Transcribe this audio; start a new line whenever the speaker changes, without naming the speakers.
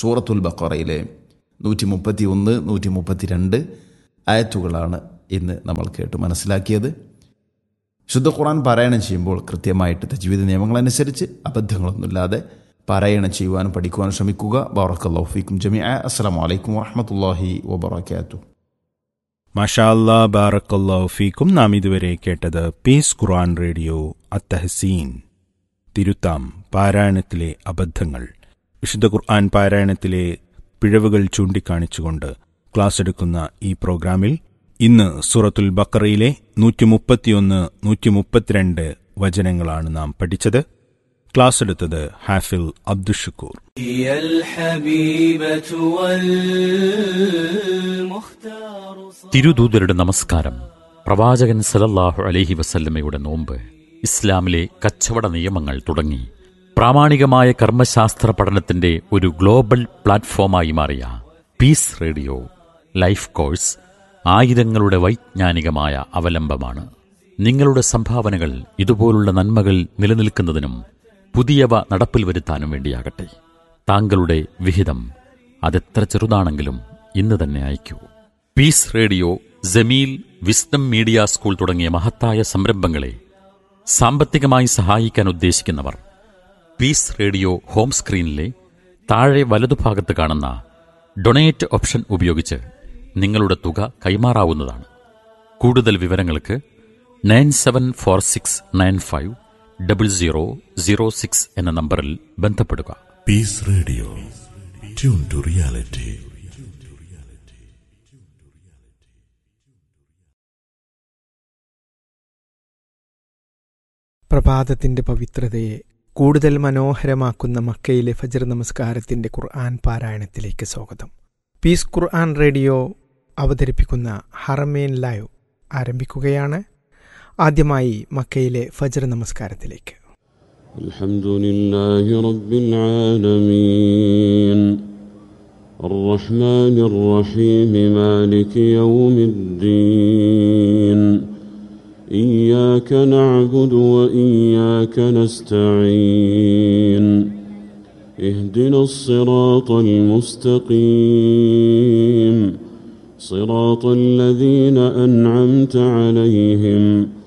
സൂറത്തുൽ ബക്കറയിലെ നൂറ്റി മുപ്പത്തി ഒന്ന് നൂറ്റി മുപ്പത്തി രണ്ട് ആയത്തുകളാണ് ഇന്ന് നമ്മൾ കേട്ട് മനസ്സിലാക്കിയത് ശുദ്ധ ഖുറാൻ പാരായണം ചെയ്യുമ്പോൾ കൃത്യമായിട്ട് തജ്വീദ് നിയമങ്ങളനുസരിച്ച് അബദ്ധങ്ങളൊന്നുമില്ലാതെ പാരായണം ചെയ്യുവാനും പഠിക്കുവാനും ശ്രമിക്കുക ബാറക്കല്ലാഫിക്കും ജമി അസ്സാം വലൈക്കും വാഹമത്തല്ലാഹി വബർക്കാത്തു
മഷാല്ലാ ബാറക്കല്ലാഹു ഫീക്കും നാം ഇതുവരെ കേട്ടത് പീസ് ഖുർആൻ റേഡിയോ അത്തഹസീൻ തിരുത്താം പാരായണത്തിലെ അബദ്ധങ്ങൾ വിശുദ്ധ ഖുർആൻ പാരായണത്തിലെ പിഴവുകൾ ചൂണ്ടിക്കാണിച്ചുകൊണ്ട് ക്ലാസ് എടുക്കുന്ന ഈ പ്രോഗ്രാമിൽ ഇന്ന് സൂറത്തുൽ ബക്കറയിലെ നൂറ്റി മുപ്പത്തിയൊന്ന് നൂറ്റി മുപ്പത്തിരണ്ട് വചനങ്ങളാണ് നാം പഠിച്ചത് ക്ലാസ് എടുത്തത് ഹാഫിൽ അബ്ദുഷക്കൂർ
هي الحبيبة والمختار
തിരുദൂതരുടെ നമസ്കാരം പ്രവാചകൻ സലല്ലാഹു അലൈഹി വസല്ലമയുടെ നോമ്പ് ഇസ്ലാമിലെ കച്ചവട നിയമങ്ങൾ തുടങ്ങി പ്രാമാണികമായ കർമ്മശാസ്ത്ര പഠനത്തിന്റെ ഒരു ഗ്ലോബൽ പ്ലാറ്റ്ഫോമായി മാറിയ പീസ് റേഡിയോ ലൈഫ് കോഴ്സ് ആയിരങ്ങളുടെ വൈജ്ഞാനികമായ അവലംബമാണ് നിങ്ങളുടെ സംഭാവനകൾ ഇതുപോലുള്ള നന്മകൾ നിലനിൽക്കുന്നതിനും പുതിയവ നടപ്പിൽ വരുത്താനും വേണ്ടിയാകട്ടെ താങ്കളുടെ വിഹിതം അതെത്ര ചെറുതാണെങ്കിലും ഇന്ന് തന്നെ അയക്കൂ peace radio Jameel wisdom media school തുടങ്ങിയ മഹത്തായ സംരംഭങ്ങളെ സാമ്പത്തികമായി സഹായിക്കാൻ ഉദ്ദേശിക്കുന്നവർ പീസ് റേഡിയോ ഹോം സ്ക്രീനിലെ താഴെ വലതുഭാഗത്ത് കാണുന്ന ഡൊണേറ്റ് ഓപ്ഷൻ ഉപയോഗിച്ച് നിങ്ങളുടെ തുക കൈമാറാവുന്നതാണ് കൂടുതൽ വിവരങ്ങൾക്ക് nine seven four six nine five double zero zero six എന്ന നമ്പറിൽ ബന്ധപ്പെടുക
Peace Radio. Tune to reality.
പ്രഭാതത്തിന്റെ പവിത്രതയെ കൂടുതൽ മനോഹരമാക്കുന്ന മക്കയിലെ ഫജർ നമസ്കാരത്തിന്റെ ഖുർആൻ പാരായണത്തിലേക്ക് സ്വാഗതം പീസ് ഖുർആൻ റേഡിയോ അവതരിപ്പിക്കുന്ന ഹറമേൻ ലൈവ് ആരംഭിക്കുകയാണ് ആദ്യമായി മക്കയിലെ ഫജർ നമസ്കാരത്തിലേക്ക്
الحمد لله رب العالمين الرحمن الرحيم مالك يوم الدين إياك نعبد وإياك نستعين اهدنا الصراط المستقيم صراط الذين أنعمت عليهم